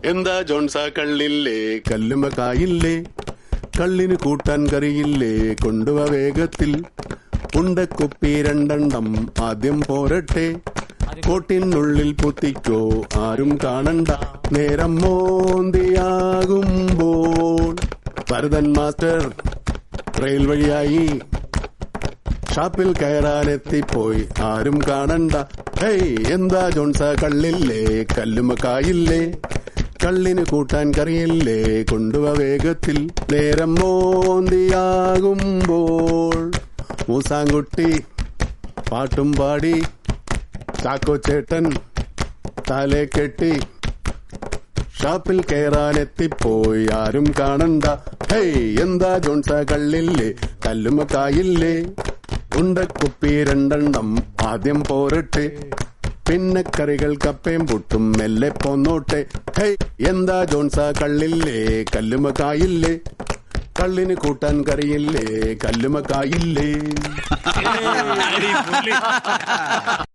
എന്താ ജോൺസ കള്ളില്ലേ കല്ലുമ കായില്ലേ കള്ളിന് കൂട്ടാൻ കറിയില്ലേ കൊണ്ടുവ വേഗത്തിൽ ഉണ്ടക്കുപ്പി രണ്ടെണ്ണം ആദ്യം പോരട്ടെ കോട്ടിനുള്ളിൽ പൊത്തിക്കോ ആരും കാണണ്ട നേരം മോന്തിയാകുമ്പോൾ ഭരതൻ മാസ്റ്റർ റെയിൽ വഴിയായി ഷാപ്പിൽ കയറാനെത്തിപ്പോയി ആരും കാണണ്ട ഹേയ് എന്താ ജോൺസ കള്ളില്ലേ കല്ലുമക്കായില്ലേ കള്ളിന് കൂട്ടാൻ കറിയില്ലേ കൊണ്ടുവ വേഗത്തിൽ നേരം മോന്തിയാകുമ്പോൾ മൂസാങ്കുട്ടി പാട്ടും പാടി ചാക്കോ ചേട്ടൻ തലേ കെട്ടി ഷാപ്പിൽ കയറാനെത്തിപ്പോയി ആരും കാണണ്ട ഹേയ് എന്താ ജോൺസ കള്ളില്ലേ കല്ലുമക്കായില്ലേ ഉണ്ടക്കുപ്പി രണ്ടെണ്ണം ആദ്യം പോരട്ടെ പിന്നെ കറികൾ കപ്പയും പുട്ടും മെല്ലെ പോന്നോട്ടെ ഹേയ് എന്താ ജോൺസ കള്ളില്ലേ കല്ലുമക്കായില്ലേ കള്ളിന് കൂട്ടാൻ കറിയില്ലേ കല്ലുമക്കായില്ലേ